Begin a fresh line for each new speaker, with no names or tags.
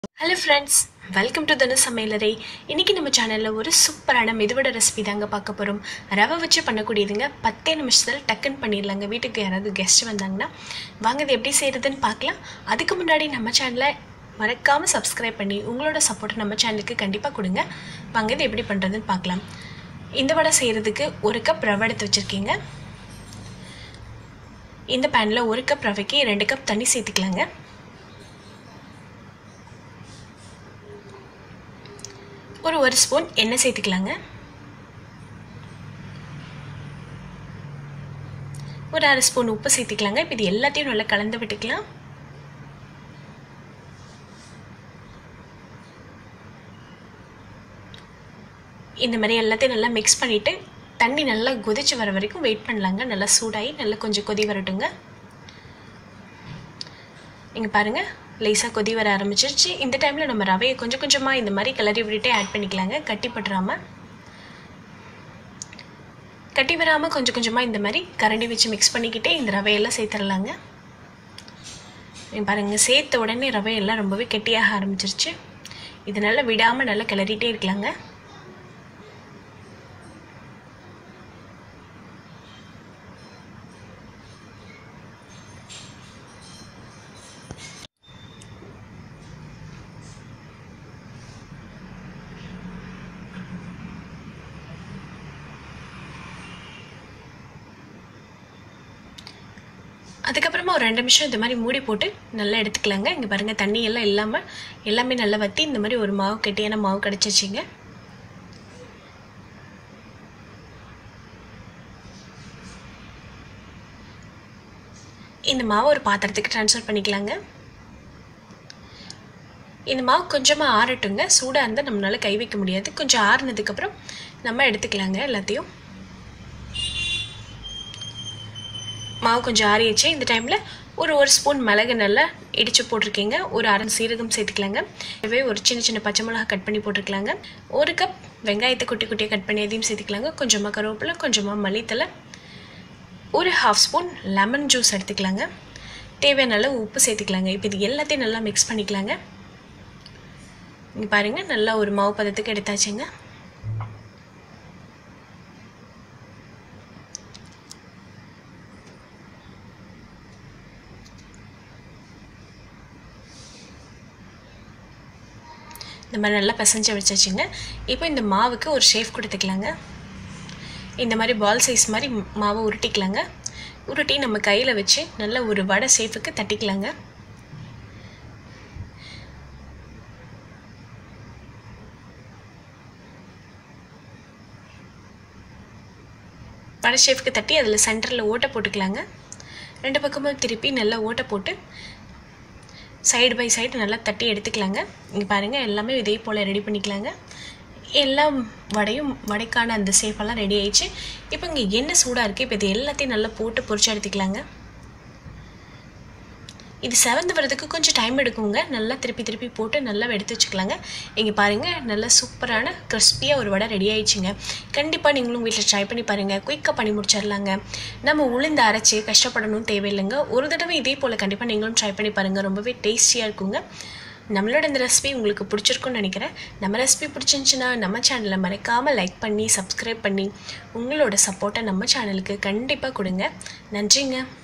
hello friends welcome to தனு சமையலறை இன்றைக்கி நம்ம சேனலில் ஒரு சூப்பரான மெதுவடை ரெசிபி தாங்க பார்க்க போகிறோம் ரவை வச்சு பண்ணக்கூடியதுங்க பத்தே நிமிஷத்தில் டக்குன்னு பண்ணிடலாங்க வீட்டுக்கு யாராவது கெஸ்ட் வந்தாங்கன்னா வாங்க இது எப்படி செய்கிறதுன்னு பார்க்கலாம் அதுக்கு முன்னாடி நம்ம சேனலை மறக்காமல் சப்ஸ்கிரைப் பண்ணி உங்களோட சப்போர்ட் நம்ம சேனலுக்கு கண்டிப்பாக கொடுங்க வாங்க இது எப்படி பண்ணுறதுன்னு பார்க்கலாம் இந்த வடை செய்கிறதுக்கு ஒரு கப் ரவை எடுத்து வச்சுருக்கீங்க இந்த பேனில் ஒரு கப் ரவைக்கு ரெண்டு கப் தண்ணி சேர்த்துக்கலாங்க ஒரு ஒரு ஸ்பூன் எண்ணெய் சேர்த்துக்கலாங்க ஒரு அரை ஸ்பூன் உப்பு சேர்த்துக்கலாங்க இப்போ இது எல்லாத்தையும் நல்லா கலந்து விட்டுக்கலாம் இந்த மாதிரி எல்லாத்தையும் நல்லா மிக்ஸ் பண்ணிவிட்டு தண்ணி நல்லா கொதிச்சு வர வரைக்கும் வெயிட் பண்ணலாங்க நல்லா சூடாகி நல்லா கொஞ்சம் கொதி வரட்டுங்க இங்கே பாருங்கள் லேசாக கொதி வர ஆரம்பிச்சிருச்சு இந்த டைமில் நம்ம ரவையை கொஞ்சம் கொஞ்சமாக இந்த மாதிரி கிளறி விட்டுட்டே ஆட் பண்ணிக்கலாங்க கட்டி பட்டுறாமல் கட்டி வராமல் கொஞ்சம் கொஞ்சமாக இந்த மாதிரி கரண்டி வச்சு மிக்ஸ் பண்ணிக்கிட்டே இந்த ரவையெல்லாம் சேர்த்துடலாங்க பாருங்கள் சேர்த்த உடனே ரவையெல்லாம் ரொம்பவே கெட்டியாக ஆரம்பிச்சிருச்சு இதனால் விடாமல் நல்லா கிளறிட்டே இருக்கலாங்க அதுக்கப்புறமா ஒரு ரெண்டு நிமிஷம் இந்த மாதிரி மூடி போட்டு நல்லா எடுத்துக்கலாங்க இங்கே பாருங்கள் தண்ணி எல்லாம் இல்லாமல் எல்லாமே நல்லா வற்றி இந்த மாதிரி ஒரு மாவு கெட்டியான மாவு கிடச்சிச்சிங்க இந்த மாவை ஒரு பாத்திரத்துக்கு ட்ரான்ஸ்ஃபர் பண்ணிக்கலாங்க இந்த மாவு கொஞ்சமாக ஆறட்டுங்க சூடாக இருந்தால் நம்மளால் கை வைக்க முடியாது கொஞ்சம் ஆறுனதுக்கப்புறம் நம்ம எடுத்துக்கலாங்க எல்லாத்தையும் மாவு கொஞ்சம் ஆறிடுச்சு இந்த டைமில் ஒரு ஒரு ஸ்பூன் மிளகு நல்லா இடித்து போட்டிருக்கீங்க ஒரு அரை சீரகம் சேர்த்துக்கலாங்க இதுவே ஒரு சின்ன சின்ன பச்சை மிளகா கட் பண்ணி போட்டிருக்கலாங்க ஒரு கப் வெங்காயத்தை குட்டி குட்டியாக கட் பண்ணி அதையும் சேர்த்துக்கலாங்க கொஞ்சமாக கருவேப்பிலை கொஞ்சமாக மல்லித்தலை ஒரு ஹாஃப் ஸ்பூன் லெமன் ஜூஸ் எடுத்துக்கலாங்க தேவையான அளவு உப்பு சேர்த்துக்கலாங்க இப்போ இது எல்லாத்தையும் நல்லா மிக்ஸ் பண்ணிக்கலாங்க இங்கே பாருங்கள் நல்லா ஒரு மாவு பதத்துக்கு எடுத்தாச்சுங்க இந்த மாதிரி நல்லா பசஞ்சு வச்சாச்சுங்க இப்போ இந்த மாவுக்கு ஒரு ஷேஃப் கொடுத்துக்கலாங்க இந்த மாதிரி பால் சைஸ் மாதிரி மாவை உருட்டிக்கலாங்க உருட்டி நம்ம கையில் வச்சு நல்ல ஒரு வடை ஷேஃபுக்கு தட்டிக்கலாங்க வடை ஷேஃப்க்கு தட்டி அதில் சென்டரில் ஓட்டை போட்டுக்கலாங்க ரெண்டு பக்கமும் திருப்பி நல்லா ஓட்டை போட்டு சைடு பை சைடு நல்லா தட்டி எடுத்துக்கலாங்க இங்கே பாருங்கள் எல்லாமே இதே போல் ரெடி பண்ணிக்கலாங்க எல்லா வடையும் வடைக்கான அந்த சேஃபெல்லாம் ரெடி ஆயிடுச்சு இப்போ இங்கே எண்ணெய் சூடாக இருக்குது இப்போ இது எல்லாத்தையும் நல்லா போட்டு பொரிச்சு எடுத்துக்கலாங்க இது செவந்து வரதுக்கு கொஞ்சம் டைம் எடுக்குங்க நல்லா திருப்பி திருப்பி போட்டு நல்லா எடுத்து வச்சுக்கலாங்க இங்கே பாருங்கள் நல்லா சூப்பரான கிறிஸ்பியாக ஒரு வடை ரெடி ஆயிடுச்சுங்க கண்டிப்பாக நீங்களும் வீட்டில் ட்ரை பண்ணி பாருங்கள் குயிக்காக பண்ணி முடிச்சிடலாங்க நம்ம உளுந்து அரைச்சி கஷ்டப்படணும் தேவையில்லைங்க ஒரு தடவை இதே போல் கண்டிப்பாக நீங்களும் ட்ரை பண்ணி பாருங்கள் ரொம்பவே டேஸ்டியாக இருக்குங்க நம்மளோட இந்த ரெசிபி உங்களுக்கு பிடிச்சிருக்குன்னு நினைக்கிறேன் நம்ம ரெசிபி பிடிச்சிருந்துச்சின்னா நம்ம சேனலை மறக்காமல் லைக் பண்ணி சப்ஸ்கிரைப் பண்ணி உங்களோட சப்போர்ட்டை நம்ம சேனலுக்கு கண்டிப்பாக கொடுங்க நன்றிங்க